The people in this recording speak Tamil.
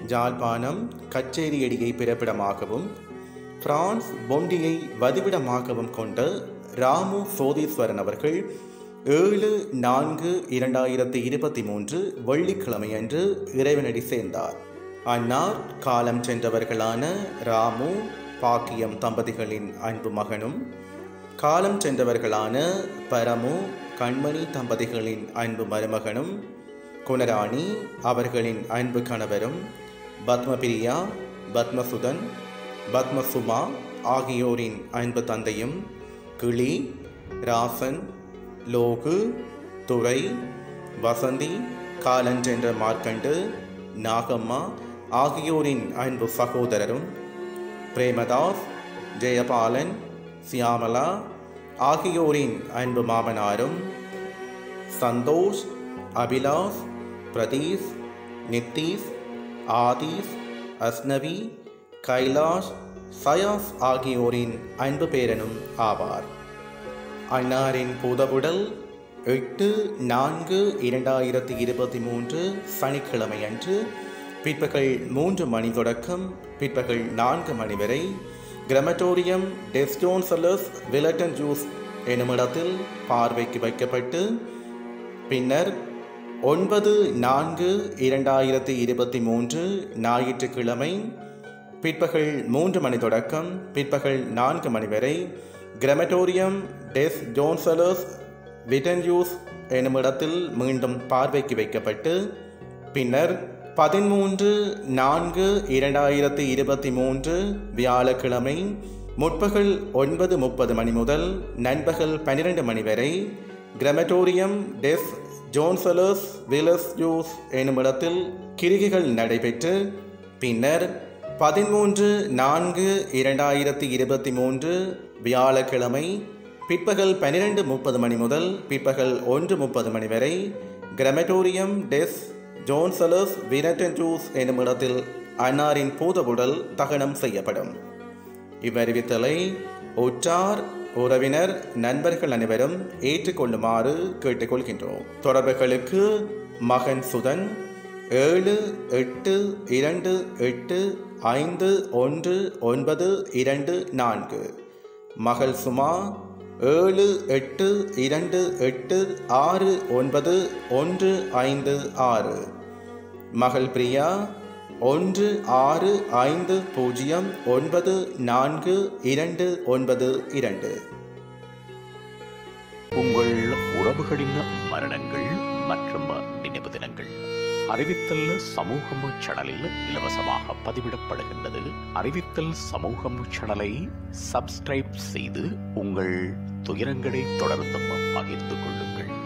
ஜாழ்ப்பாணம் கச்சேரியடியை பிறப்பிடமாகவும் பிரான்ஸ் பொண்டியை வதிவிடமாகவும் கொண்ட ராமு சோதீஸ்வரன் அவர்கள் ஏழு நான்கு இரண்டாயிரத்தி இருபத்தி மூன்று வெள்ளிக்கிழமையன்று இறைவனடி சேர்ந்தார் அன்னார் காலம் சென்றவர்களான ராமு பாக்கியம் தம்பதிகளின் அன்பு மகனும் காலம் சென்றவர்களான பரமு கண்மணி தம்பதிகளின் அன்பு மருமகனும் குணராணி அவர்களின் அன்பு கணவரும் பத்மபிரியா பத்மசுதன் பத்மசுமா ஆகியோரின் அன்பு தந்தையும் கிளி ராசன் லோகு துரை வசந்தி காலஞ்சென்ற மார்க்கண்டு நாகம்மா ஆகியோரின் அன்பு சகோதரரும் பிரேமதாஸ் ஜெயபாலன் சியாமலா ஆகியோரின் அன்பு மாமனாரும் சந்தோஷ் அபிலாஷ் பிரதீஷ் நித்தீஷ் ஆதீஷ் அஸ்னவி கைலாஷ் சயாஸ் ஆகியோரின் அன்பு பேரனும் ஆவார் அன்னாரின் பூதவுடல் எட்டு நான்கு இரண்டாயிரத்தி இருபத்தி மூன்று சனிக்கிழமையன்று பிற்பகல் மூன்று மணி தொடக்கம் பிற்பகல் நான்கு மணி வரை கிரமட்டோரியம் டெஸ்டோன்சலஸ் விலட்டன் ஜூஸ் எனுமிடத்தில் பார்வைக்கு வைக்கப்பட்டு பின்னர் ஒன்பது நான்கு இரண்டாயிரத்தி இருபத்தி மூன்று ஞாயிற்றுக்கிழமை பிற்பகல் மூன்று மணி தொடக்கம் பிற்பகல் நான்கு மணி வரை கிரமட்டோரியம் டெஸ் ஜோன்சலஸ் விட்டன்யூஸ் எனுமிடத்தில் மீண்டும் பார்வைக்கு வைக்கப்பட்டு பின்னர் பதிமூன்று நான்கு இரண்டாயிரத்தி இருபத்தி மூன்று வியாழக்கிழமை முற்பகல் ஒன்பது முப்பது மணி முதல் நண்பகல் பன்னிரண்டு மணி வரை கிரமட்டோரியம் டெஸ் ஜோன்சலஸ் விலஸ் ஜூஸ் எனுமிடத்தில் கிரிகைகள் நடைபெற்று பின்னர் பதிமூன்று நான்கு இரண்டாயிரத்தி இருபத்தி மூன்று வியாழக்கிழமை பிற்பகல் பன்னிரண்டு முப்பது மணி முதல் பிற்பகல் ஒன்று முப்பது மணி வரை கிரமட்டோரியம் டெஸ் ஜோன்சலஸ் வினட்டன் ஜூஸ் எனும் இடத்தில் அன்னாரின் பூதவுடல் தகனம் செய்யப்படும் இவ்வறிவித்தலை உற்றார் உறவினர் நண்பர்கள் அனைவரும் ஏற்றுக்கொள்ளுமாறு கேட்டுக்கொள்கின்றோம் தொடர்புகளுக்கு மகன் சுதன் ஏழு எட்டு இரண்டு எட்டு ஐந்து ஒன்று ஒன்பது இரண்டு நான்கு மகள் சுமா ஏழு எட்டு இரண்டு எட்டு ஆறு ஒன்பது ஒன்று ஐந்து ஆறு மகள் பிரியா ஒன்று ஆறு ஐந்து பூஜ்ஜியம் ஒன்பது நான்கு இரண்டு ஒன்பது இரண்டு உங்கள் உறவுகளின் மரணங்கள் மற்றும் நினைவு தினங்கள் அறிவித்தல் சமூகம் சேனலில் இலவசமாக பதிவிடப்படுகின்றது அறிவித்தல் சமூகம் சேனலை சப்ஸ்கிரைப் செய்து உங்கள் துயரங்களை தொடர்ந்தும் பகிர்ந்து கொள்ளுங்கள்